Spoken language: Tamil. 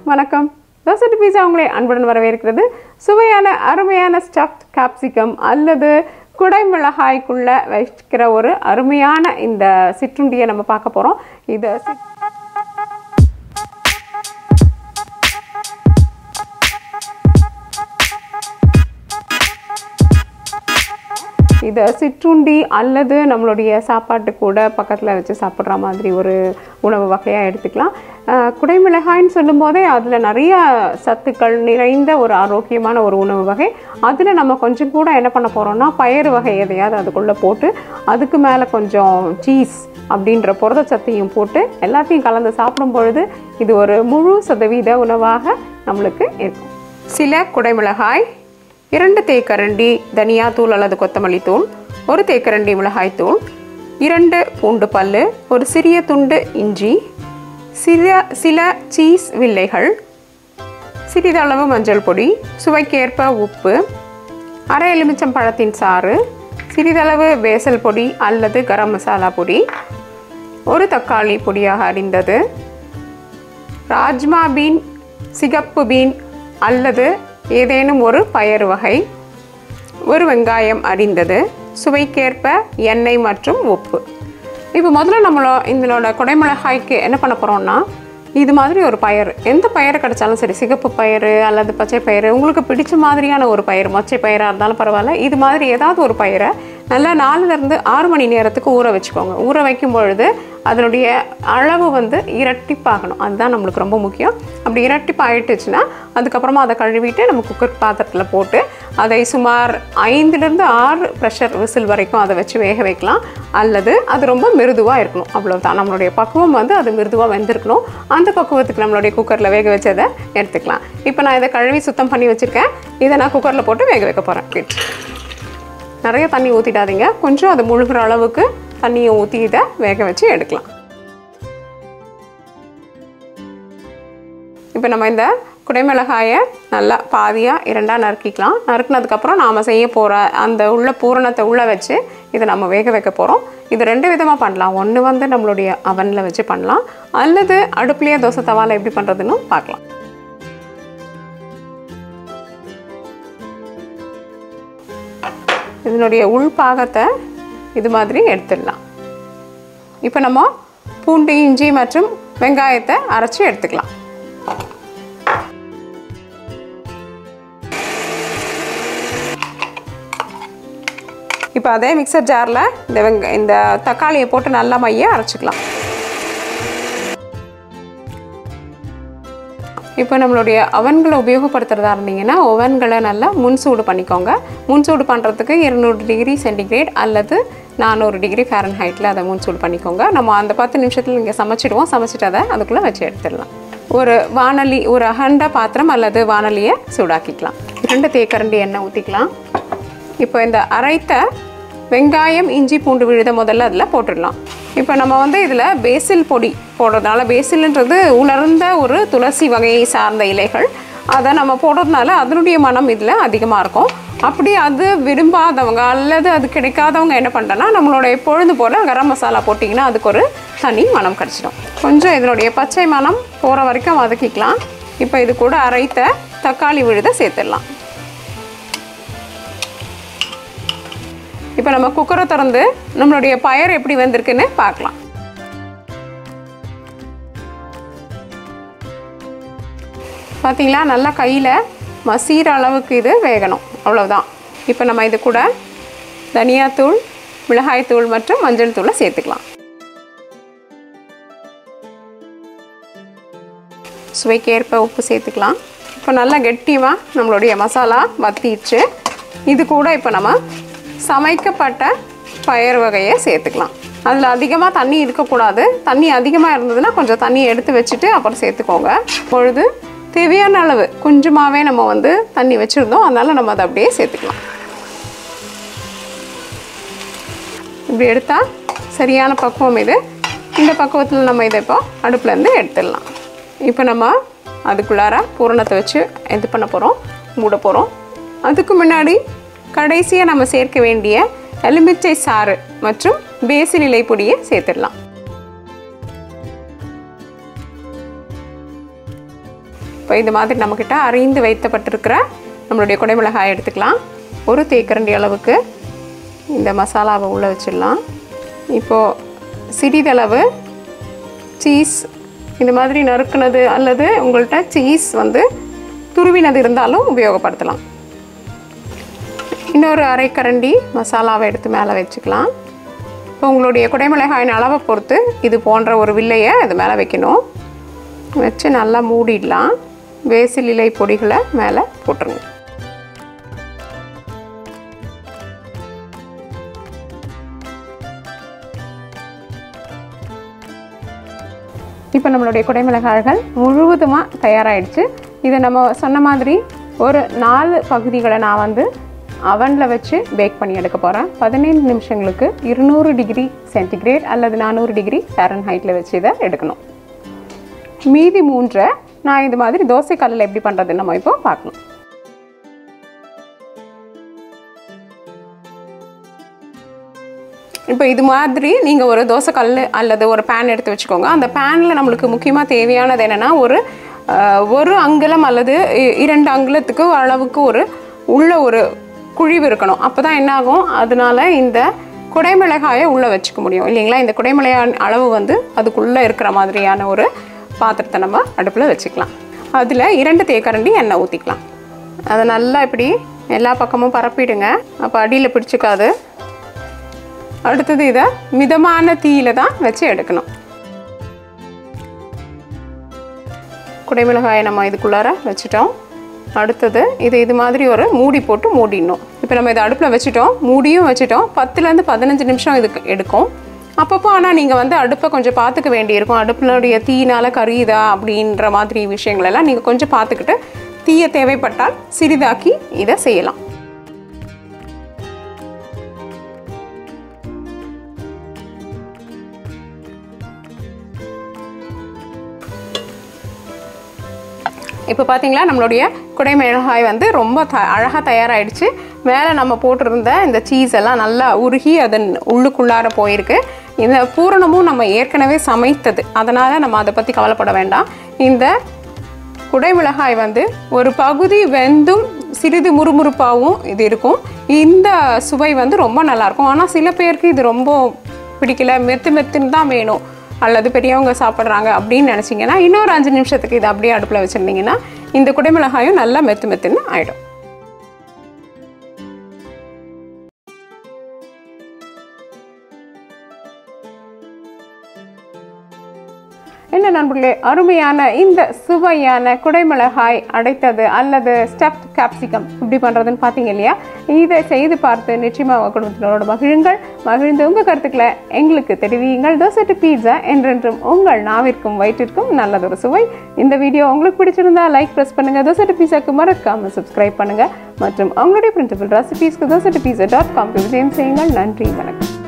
வணக்கம் தோசை பீஸா உங்களை அன்புடன் வரவேற்கிறது சுவையான அருமையான ஸ்டஃப்ட் கேப்சிகம் அல்லது குடைமிளகாய்க்குள்ள வைக்கிற ஒரு அருமையான இந்த சிற்றுண்டியை நம்ம பார்க்க போகிறோம் இதை சிட்- இதை சிற்றுண்டி அல்லது நம்மளுடைய சாப்பாட்டு கூட பக்கத்தில் வச்சு சாப்பிட்ற மாதிரி ஒரு உணவு வகையாக எடுத்துக்கலாம் அஹ், குடைமிளகாய்ன்னு சொல்லும்போதே அதில் நிறைய சத்துக்கள் நிறைந்த ஒரு ஆரோக்கியமான ஒரு உணவு வகை அதில் நம்ம கொஞ்சம் கூட என்ன பண்ண போகிறோம்னா பயறு வகை எதையாவது அதுக்குள்ளே போட்டு அதுக்கு மேலே கொஞ்சம் சீஸ் அப்படின்ற புரதச்சத்தையும் போட்டு எல்லாத்தையும் கலந்து சாப்பிடும் பொழுது இது ஒரு முழு சதவீத உணவாக நம்மளுக்கு இருக்கும் சில குடைமிளகாய் இரண்டு தேக்கரண்டி தனியாத்தூள் அல்லது கொத்தமல்லி தூள் ஒரு தேக்கரண்டி மிளகாய் தூள் இரண்டு பூண்டு பல்லு ஒரு சிறிய துண்டு இஞ்சி சில சில சீஸ் வில்லைகள் சிறிதளவு மஞ்சள் பொடி சுவைக்கேற்ப உப்பு அரை எலுமிச்சம் பழத்தின் சாறு சிறிதளவு பேசல் பொடி அல்லது கரம் மசாலா பொடி ஒரு தக்காளி பொடியாக அரிந்தது ராஜ்மா பீன் சிகப்பு பீன் அல்லது ஏதேனும் ஒரு பயறு வகை ஒரு வெங்காயம் அரிந்தது சுவைக்கேற்ப எண்ணெய் மற்றும் உப்பு இப்போ முதல்ல நம்மளோ இதனோட குடைமிளகாய்க்கு என்ன பண்ண போகிறோம்னா இது மாதிரி ஒரு பயிர் எந்த பயிர் கிடைச்சாலும் சரி சிகப்பு பயிறு அல்லது பச்சை பயிறு உங்களுக்கு பிடிச்ச மாதிரியான ஒரு பயிர் மொச்சை பயிராக இருந்தாலும் பரவாயில்ல இது மாதிரி ஏதாவது ஒரு பயிரை நல்லா நாலுலேருந்து ஆறு மணி நேரத்துக்கு ஊற வச்சுக்கோங்க ஊற வைக்கும் பொழுது அதனுடைய அளவு வந்து இரட்டிப்பாகணும் அதுதான் நம்மளுக்கு ரொம்ப முக்கியம் அப்படி இரட்டிப்பு ஆயிட்டுச்சுன்னா அதுக்கப்புறமா அதை கழுவிட்டு நம்ம குக்கர் பாத்திரத்தில் போட்டு அதை சுமார் ஐந்துலேருந்து ஆறு ப்ரெஷர் விசில் வரைக்கும் அதை வச்சு வேக வைக்கலாம் அல்லது அது ரொம்ப மிருதுவாக இருக்கணும் அவ்வளவுதான் நம்மளுடைய பக்குவம் வந்து அது மிருதுவாக வெந்திருக்கணும் அந்த பக்குவத்துக்கு நம்மளுடைய குக்கரில் வேக வச்சதை எடுத்துக்கலாம் இப்போ நான் இதை கழுவி சுத்தம் பண்ணி வச்சுருக்கேன் இதை நான் குக்கரில் போட்டு வேக வைக்க போகிறேன் நிறைய தண்ணி ஊற்றிடாதீங்க கொஞ்சம் அது முழுகிற அளவுக்கு தண்ணியை ஊற்றி இதை வேக வச்சு எடுக்கலாம் இப்போ நம்ம இந்த குடைமிளகாயை நல்லா பாதியாக இரண்டாக நறுக்கிக்கலாம் நறுக்குனதுக்கப்புறம் நாம் செய்ய போகிற அந்த உள்ள பூரணத்தை உள்ளே வச்சு இதை நம்ம வேக வைக்க போகிறோம் இது ரெண்டு விதமாக பண்ணலாம் ஒன்று வந்து நம்மளுடைய அவனில் வச்சு பண்ணலாம் அல்லது அடுப்புலேயே தோசை தவாவில் எப்படி பண்ணுறதுன்னு பார்க்கலாம் இதனுடைய உள் பாகத்தை இது மாதிரி எடுத்துடலாம் இப்போ நம்ம பூண்டு இஞ்சி மற்றும் வெங்காயத்தை அரைச்சி எடுத்துக்கலாம் இப்போ அதே மிக்சர் ஜாரில் இந்த வெங்க இந்த தக்காளியை போட்டு நல்லா மைய அரைச்சிக்கலாம் இப்போ நம்மளுடைய அவன்களை உபயோகப்படுத்துகிறதா இருந்தீங்கன்னா ஓவன்களை நல்லா முன்சூடு பண்ணிக்கோங்க முன்சூடு பண்ணுறதுக்கு இருநூறு டிகிரி சென்டிகிரேட் அல்லது நானூறு டிகிரி ஃபேரன் ஹைட்டில் அதை முன்சூடு பண்ணிக்கோங்க நம்ம அந்த பத்து நிமிஷத்தில் இங்கே சமைச்சிடுவோம் சமைச்சிட்டு அதை அதுக்குள்ளே வச்சு எடுத்துடலாம் ஒரு வானலி ஒரு அகண்ட பாத்திரம் அல்லது வானலியை சூடாக்கிக்கலாம் இரண்டு தேக்கரண்டி எண்ணெய் ஊற்றிக்கலாம் இப்போ இந்த அரைத்த வெங்காயம் இஞ்சி பூண்டு விழுத முதல்ல அதில் போட்டுடலாம் இப்போ நம்ம வந்து இதில் பேசில் பொடி போடுறதுனால பேசில்ன்றது உலர்ந்த ஒரு துளசி வகையை சார்ந்த இலைகள் அதை நம்ம போடுறதுனால அதனுடைய மனம் இதில் அதிகமாக இருக்கும் அப்படி அது விரும்பாதவங்க அல்லது அது கிடைக்காதவங்க என்ன பண்ணுறேன்னா நம்மளோட எப்பொழுது போல் கரம் மசாலா போட்டிங்கன்னா அதுக்கு ஒரு தனி மனம் கிடச்சிடும் கொஞ்சம் இதனுடைய பச்சை மனம் போகிற வரைக்கும் வதக்கிக்கலாம் இப்போ இது கூட அரைத்த தக்காளி விழுத சேர்த்துடலாம் இப்போ நம்ம குக்கரை திறந்து நம்மளுடைய பயர் எப்படி வந்திருக்குன்னு பார்க்கலாம் பார்த்தீங்களா நல்லா கையில் மசீர அளவுக்கு இது வேகணும் அவ்வளவுதான் இப்போ நம்ம இது கூட தனியாத்தூள் மிளகாய்த்தூள் மற்றும் மஞ்சள் தூளை சேர்த்துக்கலாம் சுவைக்கேற்ப உப்பு சேர்த்துக்கலாம் இப்போ நல்லா கெட்டியாக நம்மளுடைய மசாலா வத்திடுச்சு இது கூட இப்போ நம்ம சமைக்கப்பட்ட பயறு வகையை சேர்த்துக்கலாம் அதில் அதிகமாக தண்ணி இருக்கக்கூடாது தண்ணி அதிகமாக இருந்ததுன்னா கொஞ்சம் தண்ணி எடுத்து வச்சுட்டு அப்புறம் சேர்த்துக்கோங்க பொழுது தேவையான அளவு கொஞ்சமாகவே நம்ம வந்து தண்ணி வச்சுருந்தோம் அதனால் நம்ம அதை அப்படியே சேர்த்துக்கலாம் இப்படி எடுத்தால் சரியான பக்குவம் இது இந்த பக்குவத்தில் நம்ம இதை இப்போ அடுப்புலேருந்து எடுத்துடலாம் இப்போ நம்ம அதுக்குள்ளார பூரணத்தை வச்சு இது பண்ண போகிறோம் மூட போகிறோம் அதுக்கு முன்னாடி கடைசியாக நம்ம சேர்க்க வேண்டிய எலுமிச்சை சாறு மற்றும் பேசில் இலை பொடியை சேர்த்துடலாம் இப்போ இது மாதிரி நம்மக்கிட்ட அரிந்து வைத்தப்பட்டிருக்கிற நம்மளுடைய குடைமிளகாய் எடுத்துக்கலாம் ஒரு தேக்கரண்டி அளவுக்கு இந்த மசாலாவை உள்ளே வச்சிடலாம் இப்போது சிறிதளவு சீஸ் இந்த மாதிரி நறுக்குனது அல்லது உங்கள்கிட்ட சீஸ் வந்து துருவினது இருந்தாலும் உபயோகப்படுத்தலாம் இன்னொரு அரைக்கரண்டி மசாலாவை எடுத்து மேலே வச்சுக்கலாம் இப்போ உங்களுடைய குடைமிளகாயின் அளவை பொறுத்து இது போன்ற ஒரு வில்லையை இது மேலே வைக்கணும் வச்சு நல்லா மூடிடலாம் வேசில் இலை பொடிகளை மேலே போட்டுருங்க இப்போ நம்மளுடைய குடைமிளகாய்கள் முழுவதுமாக தயாராகிடுச்சு இதை நம்ம சொன்ன மாதிரி ஒரு நாலு பகுதிகளை நான் வந்து அவனில் வச்சு பேக் பண்ணி எடுக்க போகிறேன் பதினைந்து நிமிஷங்களுக்கு இருநூறு டிகிரி சென்டிகிரேட் அல்லது நானூறு டிகிரி ஃபேரன் ஹைட்டில் வச்சு இதை எடுக்கணும் மீதி மூன்றை நான் இது மாதிரி தோசை கல்லில் எப்படி பண்ணுறதுன்னு நம்ம இப்போ பார்க்கணும் இப்போ இது மாதிரி நீங்கள் ஒரு தோசை கல் அல்லது ஒரு பேன் எடுத்து வச்சுக்கோங்க அந்த பேனில் நம்மளுக்கு முக்கியமாக தேவையானது என்னென்னா ஒரு அஹ், ஒரு அங்குலம் அல்லது இ- இரண்டு அங்குலத்துக்கு அளவுக்கு ஒரு உள்ள ஒரு குழிவு இருக்கணும் அப்போ தான் என்ன ஆகும் அதனால இந்த குடைமிளகாயை உள்ளே வச்சுக்க முடியும் இல்லைங்களா இந்த குடைமிளகாய் அளவு வந்து அதுக்குள்ளே இருக்கிற மாதிரியான ஒரு பாத்திரத்தை நம்ம அடுப்பில் வச்சுக்கலாம் அதில் இரண்டு தேக்கரண்டி எண்ணெய் ஊற்றிக்கலாம் அதை நல்லா இப்படி எல்லா பக்கமும் பரப்பிடுங்க அப்போ அடியில் பிடிச்சிக்காது அடுத்தது இதை மிதமான தீயில தான் வச்சு எடுக்கணும் குடைமிளகாயை நம்ம இதுக்குள்ளார வச்சுட்டோம் அடுத்தது இது இது மாதிரி ஒரு மூடி போட்டு மூடிடணும் இப்போ நம்ம இதை அடுப்பில் வச்சுட்டோம் மூடியும் வச்சுட்டோம் பத்துலேருந்து பதினஞ்சு நிமிஷம் இதுக்கு எடுக்கும் அப்பப்போ ஆனால் நீங்கள் வந்து அடுப்பை கொஞ்சம் பார்த்துக்க வேண்டியிருக்கும் அடுப்பினுடைய தீயினால் கரியுதா அப்படின்ற மாதிரி விஷயங்களெல்லாம் நீங்கள் கொஞ்சம் பார்த்துக்கிட்டு தீயை தேவைப்பட்டால் சிறிதாக்கி இதை செய்யலாம் இப்போ பார்த்தீங்களா நம்மளுடைய குடை மிளகாய் வந்து ரொம்ப த அழகாக தயாராகிடுச்சு மேலே நம்ம போட்டிருந்த இந்த சீஸ் எல்லாம் நல்லா உருகி அதன் உள்ளுக்குள்ளார போயிருக்கு இந்த பூரணமும் நம்ம ஏற்கனவே சமைத்தது அதனால் நம்ம அதை பற்றி கவலைப்பட வேண்டாம் இந்த குடை மிளகாய் வந்து ஒரு பகுதி வெந்தும் சிறிது முறுமுறுப்பாகவும் இது இருக்கும் இந்த சுவை வந்து ரொம்ப நல்லாயிருக்கும் ஆனால் சில பேருக்கு இது ரொம்ப பிடிக்கல மெத்து மெத்துன்னு தான் வேணும் அல்லது பெரியவங்க சாப்பிட்றாங்க அப்படின்னு நினச்சிங்கன்னா இன்னொரு அஞ்சு நிமிஷத்துக்கு இதை அப்படியே அடுப்பில் வச்சுருந்தீங்கன்னா இந்த குடைமிளகாயும் நல்லா மெத்து மெத்துன்னு ஆகிடும் என்ன நண்பர்களே அருமையான இந்த சுவையான குடைமிளகாய் அடைத்தது அல்லது ஸ்டஃப்ட் கேப்சிகம் இப்படி பண்ணுறதுன்னு பார்த்தீங்க இல்லையா இதை செய்து பார்த்து நிச்சயமாக உங்கள் குடும்பத்தினரோட மகிழுங்கள் மகிழ்ந்து உங்கள் கருத்துக்களை எங்களுக்கு தெரிவியுங்கள் தோசை பீட்சா என்றென்றும் உங்கள் நாவிற்கும் வயிற்றிற்கும் நல்லதொரு சுவை இந்த வீடியோ உங்களுக்கு பிடிச்சிருந்தா லைக் ப்ரெஸ் பண்ணுங்கள் தோசை பீஸாக்கு மறக்காமல் சப்ஸ்கிரைப் பண்ணுங்கள் மற்றும் அவங்களுடைய பிரிண்டபிள் ரெசிபீஸ்க்கு தோசை பீஸா டாட் காம்க்கு விஜயம் செய்யுங்கள் நன்றி வணக்கம்